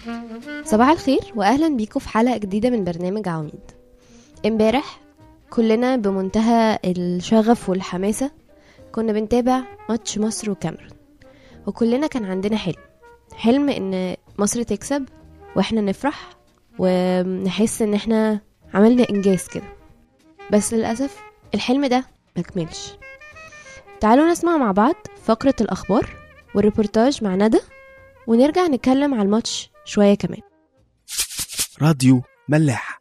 صباح الخير واهلا بيكم في حلقه جديده من برنامج عواميد امبارح كلنا بمنتهى الشغف والحماسه كنا بنتابع ماتش مصر وكاميرون وكلنا كان عندنا حلم حلم ان مصر تكسب واحنا نفرح ونحس ان احنا عملنا انجاز كده بس للاسف الحلم ده مكملش تعالوا نسمع مع بعض فقرة الأخبار والريبورتاج مع ندى ونرجع نتكلم على الماتش شوية كمان راديو ملاح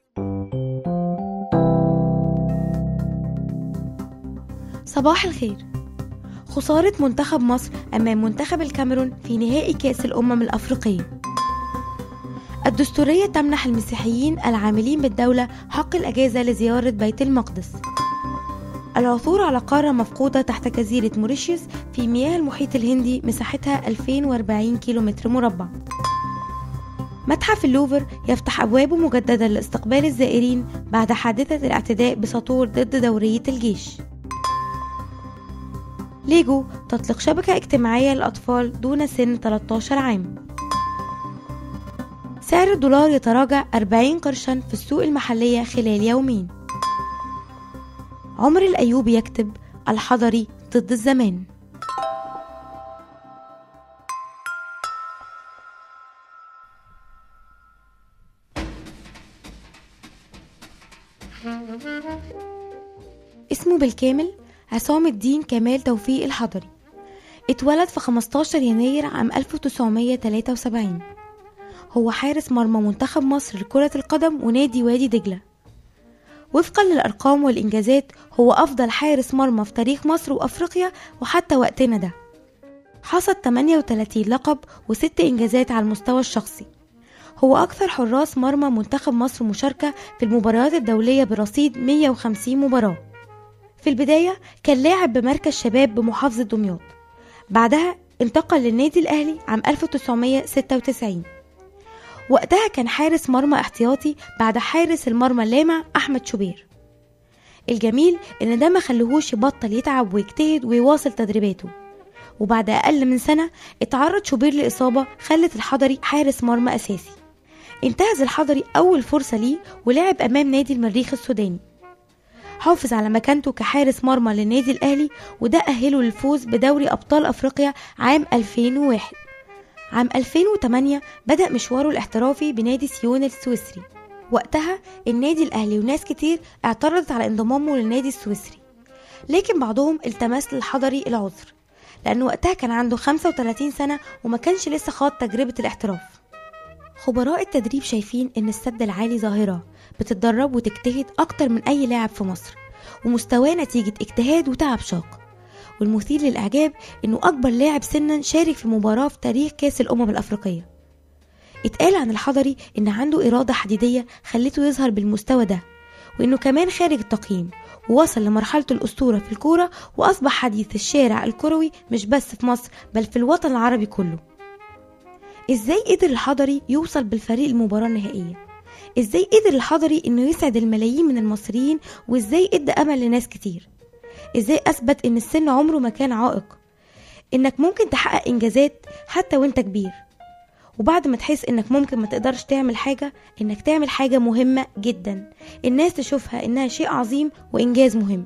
صباح الخير خسارة منتخب مصر أمام منتخب الكاميرون في نهائي كأس الأمم الأفريقية الدستورية تمنح المسيحيين العاملين بالدولة حق الأجازة لزيارة بيت المقدس العثور على قارة مفقودة تحت جزيرة موريشيوس في مياه المحيط الهندي مساحتها 2040 كيلومتر مربع متحف اللوفر يفتح أبوابه مجددا لاستقبال الزائرين بعد حادثة الاعتداء بسطور ضد دورية الجيش ليجو تطلق شبكة اجتماعية للأطفال دون سن 13 عام سعر الدولار يتراجع 40 قرشا في السوق المحلية خلال يومين عمر الأيوبي يكتب الحضري ضد الزمان اسمه بالكامل عصام الدين كمال توفيق الحضري اتولد في 15 يناير عام 1973 هو حارس مرمى منتخب مصر لكرة القدم ونادي وادي دجلة وفقا للأرقام والإنجازات هو أفضل حارس مرمى في تاريخ مصر وأفريقيا وحتى وقتنا ده حصد 38 لقب وست إنجازات على المستوى الشخصي هو أكثر حراس مرمى منتخب مصر مشاركة في المباريات الدولية برصيد 150 مباراة في البداية كان لاعب بمركز شباب بمحافظة دمياط بعدها انتقل للنادي الأهلي عام 1996 وقتها كان حارس مرمى احتياطي بعد حارس المرمى اللامع أحمد شوبير الجميل إن ده ما خليهوش يبطل يتعب ويجتهد ويواصل تدريباته وبعد أقل من سنة اتعرض شوبير لإصابة خلت الحضري حارس مرمى أساسي انتهز الحضري أول فرصة ليه ولعب أمام نادي المريخ السوداني حافظ على مكانته كحارس مرمى للنادي الأهلي وده أهله للفوز بدوري أبطال أفريقيا عام 2001 عام 2008 بدأ مشواره الاحترافي بنادي سيون السويسري وقتها النادي الأهلي وناس كتير اعترضت على انضمامه للنادي السويسري لكن بعضهم التمس للحضري العذر لأنه وقتها كان عنده 35 سنة وما كانش لسه خاض تجربة الاحتراف خبراء التدريب شايفين إن السد العالي ظاهرة بتتدرب وتجتهد أكتر من أي لاعب في مصر ومستواه نتيجة اجتهاد وتعب شاق والمثير للإعجاب إنه أكبر لاعب سنا شارك في مباراة في تاريخ كأس الأمم الأفريقية اتقال عن الحضري إن عنده إرادة حديدية خلته يظهر بالمستوى ده وإنه كمان خارج التقييم ووصل لمرحلة الأسطورة في الكورة وأصبح حديث الشارع الكروي مش بس في مصر بل في الوطن العربي كله إزاي قدر الحضري يوصل بالفريق المباراة النهائية؟ إزاي قدر الحضري إنه يسعد الملايين من المصريين وإزاي إدى أمل لناس كتير؟ إزاي أثبت إن السن عمره ما كان عائق؟ إنك ممكن تحقق إنجازات حتى وإنت كبير وبعد ما تحس إنك ممكن ما تقدرش تعمل حاجة إنك تعمل حاجة مهمة جدا الناس تشوفها إنها شيء عظيم وإنجاز مهم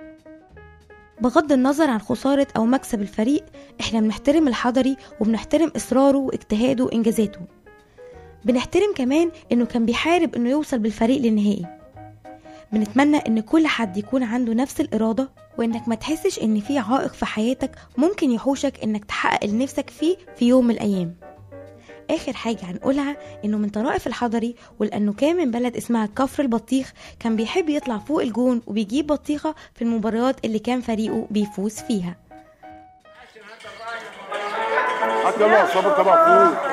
بغض النظر عن خسارة أو مكسب الفريق إحنا بنحترم الحضري وبنحترم إصراره واجتهاده وإنجازاته بنحترم كمان إنه كان بيحارب إنه يوصل بالفريق للنهائي بنتمنى إن كل حد يكون عنده نفس الإرادة وإنك ما تحسش إن في عائق في حياتك ممكن يحوشك إنك تحقق اللي نفسك فيه في يوم من الأيام آخر حاجة هنقولها إنه من طرائف الحضري ولأنه كان من بلد اسمها كفر البطيخ كان بيحب يطلع فوق الجون وبيجيب بطيخة في المباريات اللي كان فريقه بيفوز فيها حتى يلا صبر تبع فوق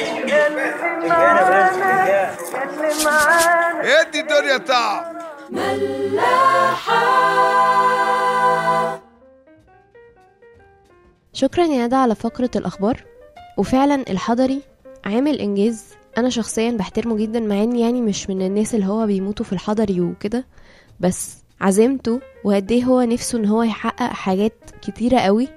ادي الدنيا تعب شكرا يا ندى على فقرة الأخبار وفعلا الحضري عامل إنجاز أنا شخصيا بحترمه جدا مع إني يعني مش من الناس اللي هو بيموتوا في الحضري وكده بس عزيمته وقد ايه هو نفسه ان هو يحقق حاجات كتيرة قوي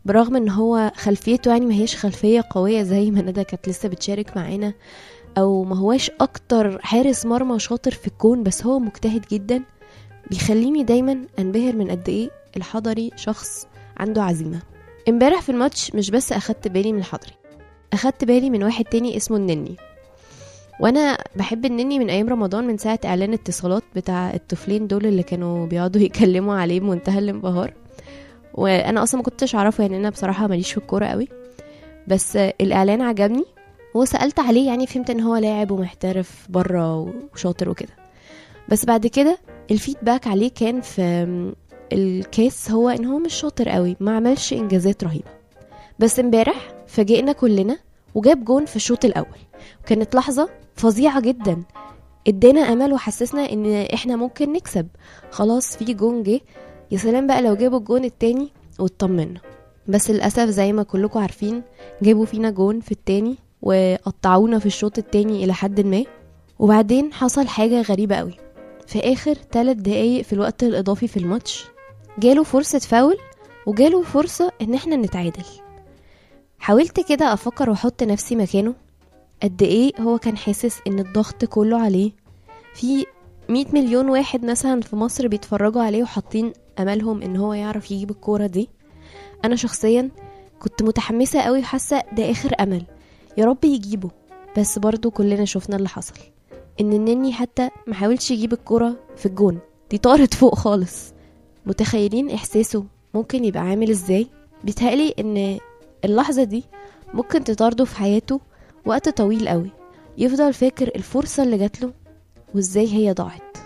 برغم ان هو خلفيته يعني ما هيش خلفية قوية زي ما ندى كانت لسه بتشارك معانا او ما هواش اكتر حارس مرمى شاطر في الكون بس هو مجتهد جدا بيخليني دايما انبهر من قد ايه الحضري شخص عنده عزيمة امبارح في الماتش مش بس اخدت بالي من الحضري اخدت بالي من واحد تاني اسمه النني وانا بحب النني من ايام رمضان من ساعه اعلان اتصالات بتاع الطفلين دول اللي كانوا بيقعدوا يتكلموا عليه بمنتهى الانبهار وانا اصلا ما كنتش اعرفه يعني انا بصراحه ماليش في الكوره قوي بس الاعلان عجبني وسالت عليه يعني فهمت ان هو لاعب ومحترف بره وشاطر وكده بس بعد كده الفيدباك عليه كان في الكاس هو ان هو مش شاطر قوي ما عملش انجازات رهيبه بس امبارح فاجئنا كلنا وجاب جون في الشوط الاول وكانت لحظه فظيعه جدا ادانا امل وحسسنا ان احنا ممكن نكسب خلاص في جون جه يا سلام بقى لو جابوا الجون التاني واطمنا بس للاسف زي ما كلكم عارفين جابوا فينا جون في التاني وقطعونا في الشوط التاني الى حد ما وبعدين حصل حاجه غريبه قوي في اخر ثلاث دقايق في الوقت الاضافي في الماتش جاله فرصه فاول وجاله فرصه ان احنا نتعادل حاولت كده افكر واحط نفسي مكانه قد ايه هو كان حاسس ان الضغط كله عليه في 100 مليون واحد مثلا في مصر بيتفرجوا عليه وحاطين املهم ان هو يعرف يجيب الكوره دي انا شخصيا كنت متحمسه قوي حاسه ده اخر امل يا رب يجيبه بس برضو كلنا شفنا اللي حصل ان النني حتى ما حاولش يجيب الكوره في الجون دي طارت فوق خالص متخيلين احساسه ممكن يبقى عامل ازاي بيتهيألي ان اللحظه دي ممكن تطارده في حياته وقت طويل قوي يفضل فاكر الفرصة اللي جاتله وازاي هي ضاعت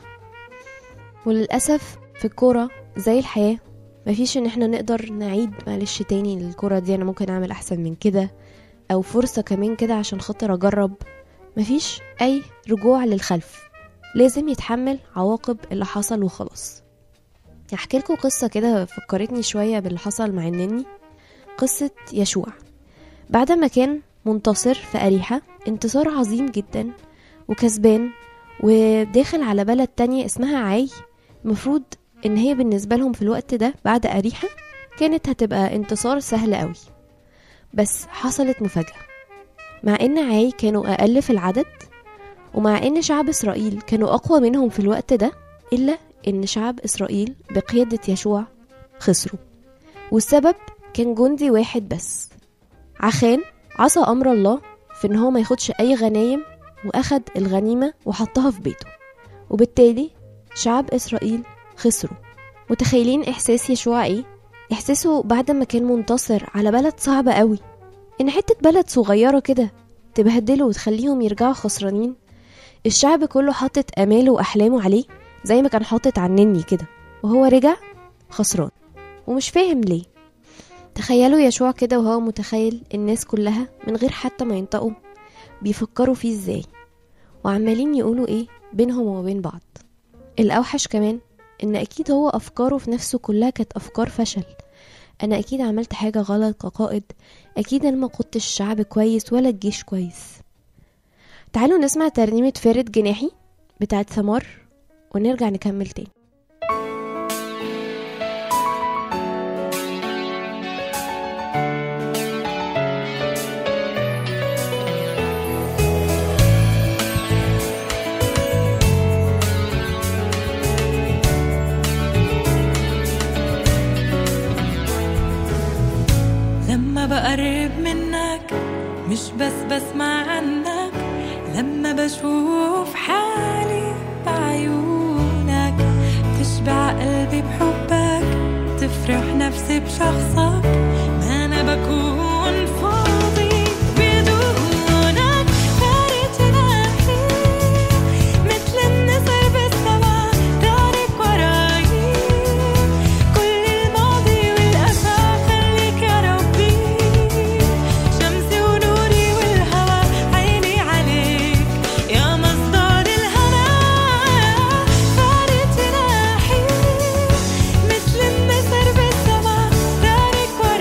وللأسف في الكورة زي الحياة مفيش ان احنا نقدر نعيد معلش تاني الكورة دي انا ممكن اعمل احسن من كده او فرصة كمان كده عشان خاطر اجرب مفيش اي رجوع للخلف لازم يتحمل عواقب اللي حصل وخلاص هحكي لكم قصة كده فكرتني شوية باللي حصل مع النني قصة يشوع بعد ما كان منتصر في أريحة انتصار عظيم جدا وكسبان وداخل على بلد تانية اسمها عاي المفروض ان هي بالنسبة لهم في الوقت ده بعد أريحة كانت هتبقى انتصار سهل قوي بس حصلت مفاجأة مع ان عاي كانوا أقل في العدد ومع ان شعب إسرائيل كانوا أقوى منهم في الوقت ده إلا ان شعب إسرائيل بقيادة يشوع خسروا والسبب كان جندي واحد بس عخان عصى أمر الله في إن هو ما ياخدش أي غنايم وأخد الغنيمة وحطها في بيته وبالتالي شعب إسرائيل خسروا متخيلين إحساس يشوع إيه؟ إحساسه بعد ما كان منتصر على بلد صعبة قوي إن حتة بلد صغيرة كده تبهدله وتخليهم يرجعوا خسرانين الشعب كله حاطط أماله وأحلامه عليه زي ما كان حاطط عنني كده وهو رجع خسران ومش فاهم ليه تخيلوا يشوع كده وهو متخيل الناس كلها من غير حتى ما ينطقوا بيفكروا فيه ازاي وعمالين يقولوا ايه بينهم وبين بعض الأوحش كمان إن أكيد هو أفكاره في نفسه كلها كانت أفكار فشل أنا أكيد عملت حاجة غلط كقائد أكيد أنا ما قدتش الشعب كويس ولا الجيش كويس تعالوا نسمع ترنيمة فارد جناحي بتاعت ثمار ونرجع نكمل تاني لما بقرب منك مش بس بسمع عنك لما بشوف حالي بعيونك تشبع قلبي بحبك تفرح نفسي بشخصك ما انا بكون فاضي بدونك فارق جناحي مثل النسر بالسما دارك وراي كل الماضي والأسى خليك يا ربي شمسي ونوري والهوى عيني عليك يا مصدر الهنا فارق جناحي مثل النسر بالسما دارك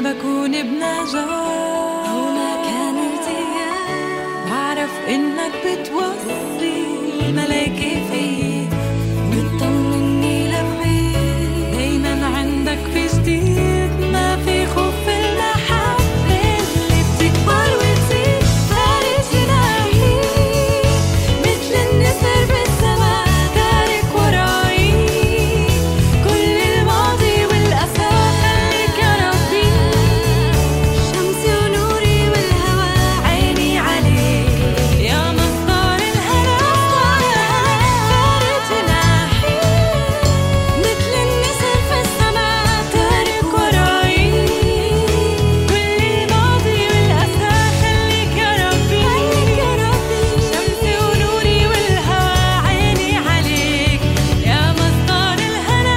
بكون بنجاة أو مكان التياب بعرف إنك بتوصي الملايكة فيي بتطمني لبعيد دايما عندك في جديد ما في خوف في المحبة اللي بتكبر وتزيد فارس جناحي مثل النسر بالسما تارك وراي كل الماضي والأسى خليك يا ربي شمسي ونوري والهوى عيني عليك يا مصدر الهنا فارس جناحي مثل النسر في السماء تارك وراي كل الماضي والأسى خليك يا ربي شمسي ونوري والهوى عيني عليك يا مصدر الهنا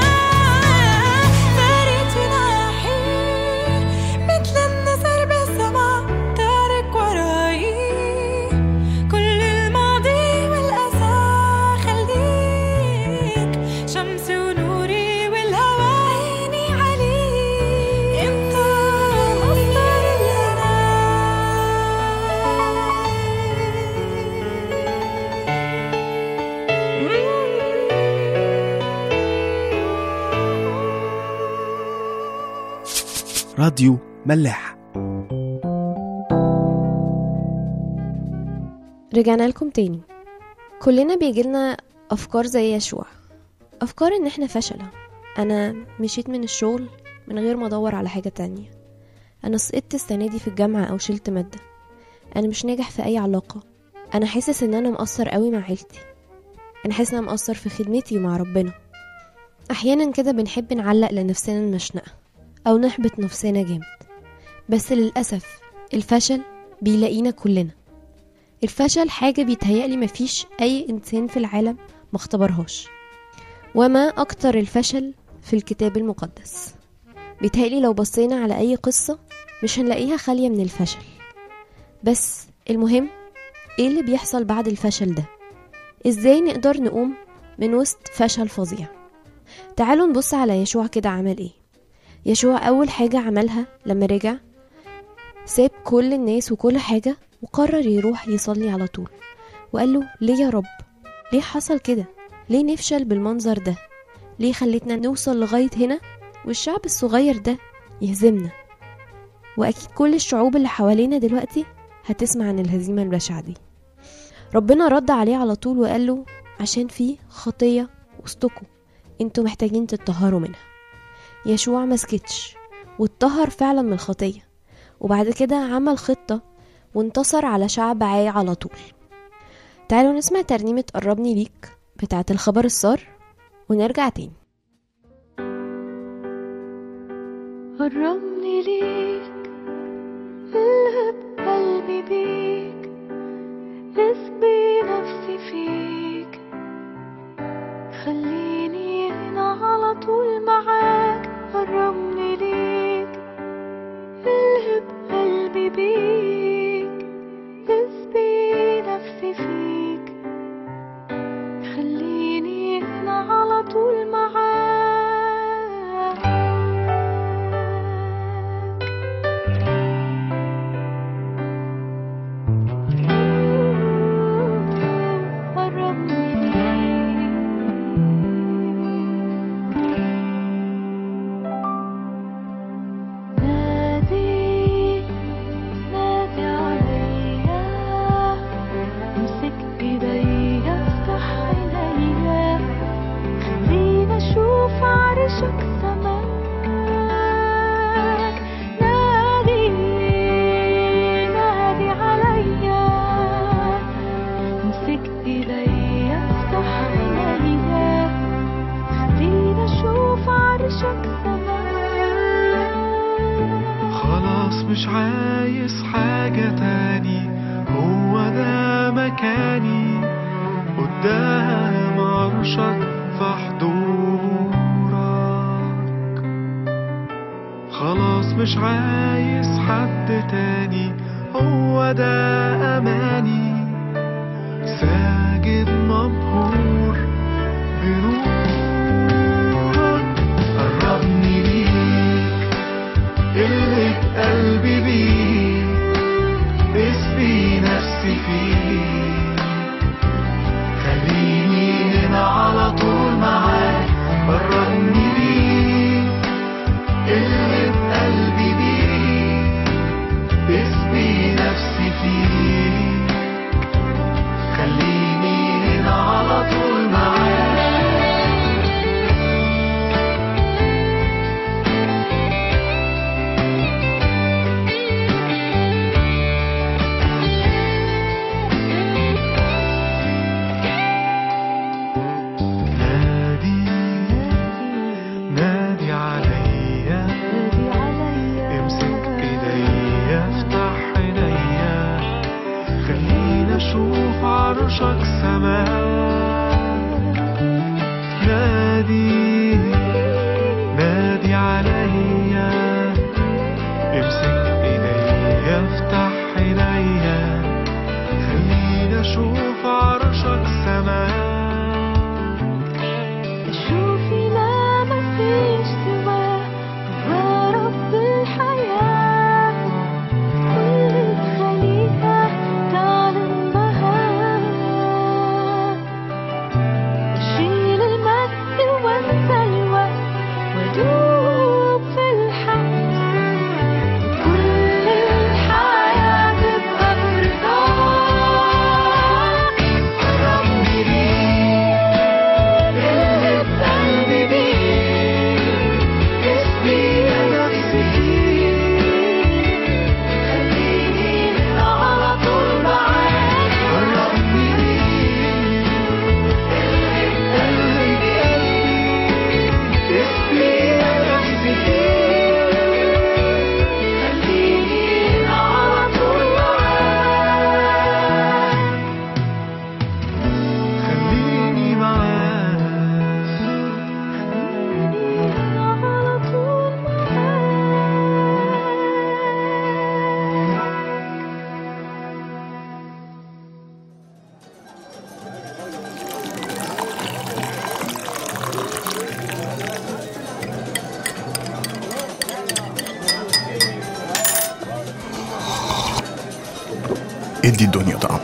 فارد جناحي مثل النسر بالسماء تارك وراي كل الماضي والأسى خليك شمسي ونوري والهوى عيني عليك انت مصدر راديو ملاح رجعنا لكم تاني كلنا بيجيلنا أفكار زي يشوع أفكار إن إحنا فشلة أنا مشيت من الشغل من غير ما أدور على حاجة تانية أنا سقطت السنة دي في الجامعة أو شلت مادة أنا مش ناجح في أي علاقة أنا حاسس إن أنا مقصر قوي مع عيلتي أنا حاسس إن أنا مقصر في خدمتي ومع ربنا أحيانا كده بنحب نعلق لنفسنا المشنقة أو نحبط نفسنا جامد بس للأسف الفشل بيلاقينا كلنا الفشل حاجة بيتهيألي مفيش أي إنسان في العالم ما اختبرهاش وما أكتر الفشل في الكتاب المقدس بيتهيألي لو بصينا على أي قصة مش هنلاقيها خالية من الفشل بس المهم إيه اللي بيحصل بعد الفشل ده إزاي نقدر نقوم من وسط فشل فظيع تعالوا نبص على يشوع كده عمل إيه يشوع أول حاجة عملها لما رجع ساب كل الناس وكل حاجة وقرر يروح يصلي على طول وقال له ليه يا رب ليه حصل كده ليه نفشل بالمنظر ده ليه خلتنا نوصل لغاية هنا والشعب الصغير ده يهزمنا وأكيد كل الشعوب اللي حوالينا دلوقتي هتسمع عن الهزيمة البشعة دي ربنا رد عليه على طول وقال له عشان في خطية وسطكم انتوا محتاجين تتطهروا منها يشوع مسكتش واتطهر فعلا من الخطية وبعد كده عمل خطة وانتصر على شعب عاي على طول تعالوا نسمع ترنيمة قربني ليك بتاعة الخبر السار ونرجع تاني قربني ليك الهب قلبي بيك اسبي نفسي فيك خليني هنا على طول معاك قربني ليك الهب قلبي بيك اسبي نفسي فيك خليني هنا على طول معاك قربني نادي نادي عليا امسك ايديا افتح عينيا خلينا اشوف عرشك سماك نادي نادي عليا امسك ايديا افتح عينيا خلينا اشوف عرشك سماك خلاص مش عايز حاجة تاني هو ده مكاني قدام عرشك في حضورك خلاص مش عايز حد تاني هو ده أماني ساجد مبهور بنورك قربني ليك اللي أشوف عرشك سماء شوفي لا مفيش سواه هو رب الحياة كل خليقة تعلن بهاء شيل المجد وانسى الوقت ودوب في الحق كل الحياة تبقى برضاك ربي ليك اللي بقلبي بيك اسمي نفسي خليني على طول معاك ربي ليك اللي بقلبي اسمي نفسي خليني على طول معاك خليني معاك على طول معاك ادي الدنيا طعم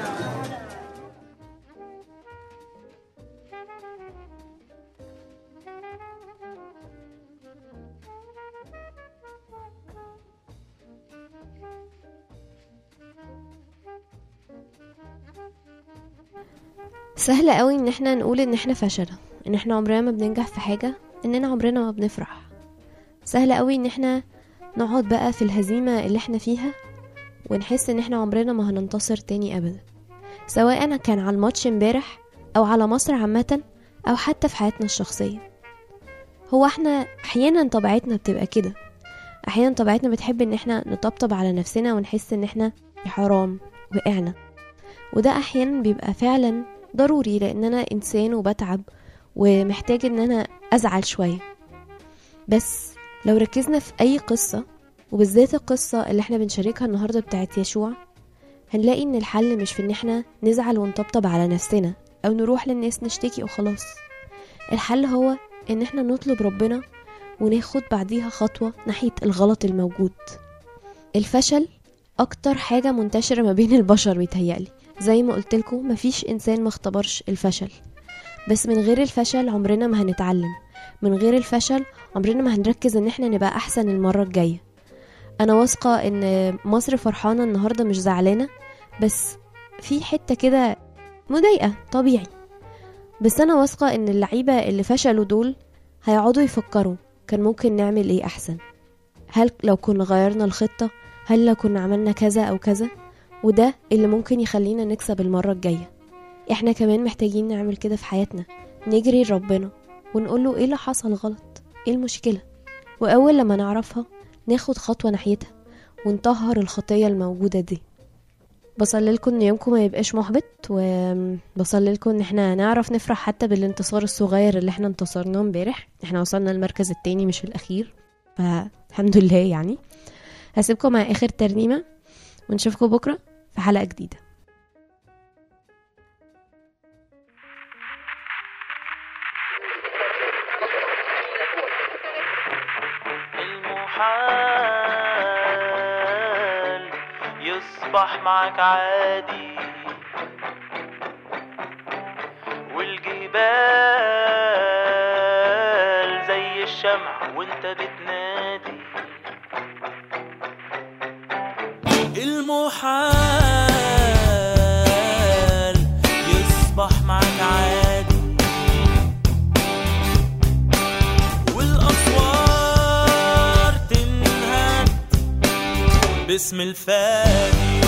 سهل قوي ان احنا نقول ان احنا فشلة ان احنا عمرنا ما بننجح في حاجة اننا عمرنا ما بنفرح سهل قوي ان احنا نقعد بقى في الهزيمة اللي احنا فيها ونحس ان احنا عمرنا ما هننتصر تاني ابدا سواء كان على الماتش امبارح او على مصر عامة او حتى في حياتنا الشخصية هو احنا احيانا طبيعتنا بتبقى كده احيانا طبيعتنا بتحب ان احنا نطبطب على نفسنا ونحس ان احنا يا حرام وقعنا وده احيانا بيبقى فعلا ضروري لان انا انسان وبتعب ومحتاج ان انا ازعل شويه بس لو ركزنا في اي قصه وبالذات القصه اللي احنا بنشاركها النهارده بتاعت يشوع هنلاقي ان الحل مش في ان احنا نزعل ونطبطب على نفسنا او نروح للناس نشتكي وخلاص الحل هو ان احنا نطلب ربنا وناخد بعديها خطوه ناحيه الغلط الموجود الفشل اكتر حاجه منتشره ما بين البشر بيتهيألي زي ما قلت لكم مفيش انسان ما اختبرش الفشل بس من غير الفشل عمرنا ما هنتعلم من غير الفشل عمرنا ما هنركز ان احنا نبقى احسن المره الجايه انا واثقه ان مصر فرحانه النهارده مش زعلانه بس في حته كده مضايقه طبيعي بس انا واثقه ان اللعيبه اللي فشلوا دول هيقعدوا يفكروا كان ممكن نعمل ايه احسن هل لو كنا غيرنا الخطه هل لو كنا عملنا كذا او كذا وده اللي ممكن يخلينا نكسب المرة الجاية احنا كمان محتاجين نعمل كده في حياتنا نجري لربنا ونقول له ايه اللي حصل غلط ايه المشكلة واول لما نعرفها ناخد خطوة ناحيتها ونطهر الخطية الموجودة دي بصلي لكم ان يومكم ما يبقاش محبط وبصلي لكم ان احنا نعرف نفرح حتى بالانتصار الصغير اللي احنا انتصرناه امبارح احنا وصلنا المركز التاني مش الاخير فالحمد لله يعني هسيبكم مع اخر ترنيمه ونشوفكم بكره في حلقه جديده المحال يصبح معك عادي والجبال زي الشمع وانت بتنادي المحال يصبح معك عادي والأسوار تنهد باسم الفادي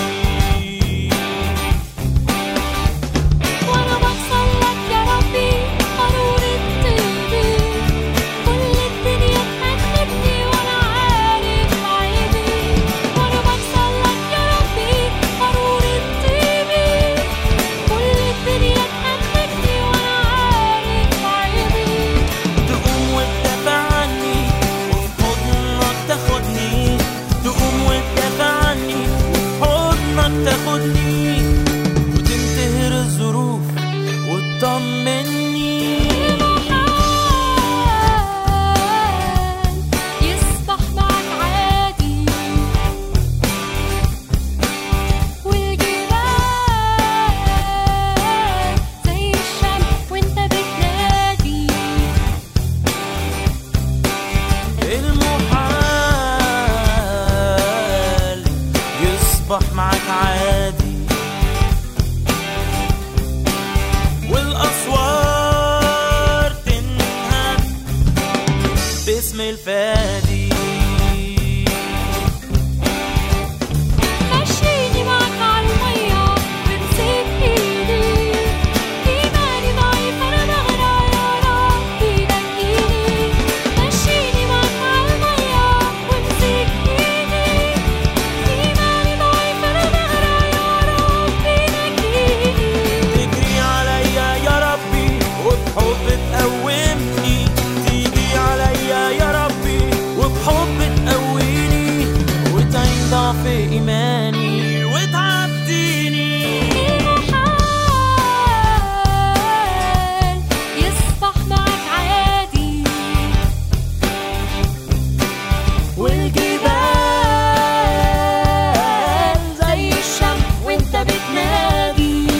وانا بوصل لك يا ربي قارورة طيبي كل الدنيا تحبني وانا عارف عيبي وانا بوصل لك يا ربي قارورة طيبي كل الدنيا تحبني وانا عارف عيبي تقوم وتدافع عني وفي حضنك تاخدني تقوم وتدافع عني وفي يصبح معك عادي والأسوار تنهد باسم الفادي مشيني معك عالمية بمسك ايدي ايماني ضعيف انا بغرق يا ربي نجيني مشيني معك عالمية وامسك ايدي ايماني ضعيف انا بغرق يا ربي نجيني تجري عليا يا ربي وبحب تقومني تيجي عليا يا ربي وبحب تقويني وتعين ضعف إيماني وتعديني المحال يصبح معك عادي والجبال زي الشمس وانت بتنادي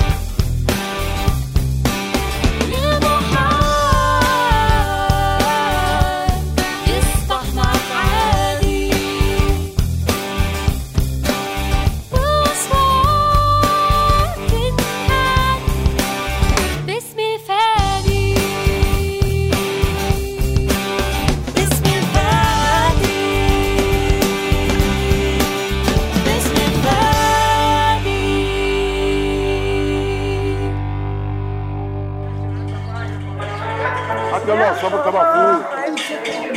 المحال يصبح معك عادي والأصوات تنهد باسم الفادي باسم الفادي باسم الفادي هات يلا صابر طبق فول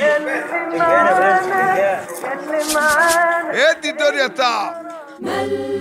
ادي الدنيا تعب ملح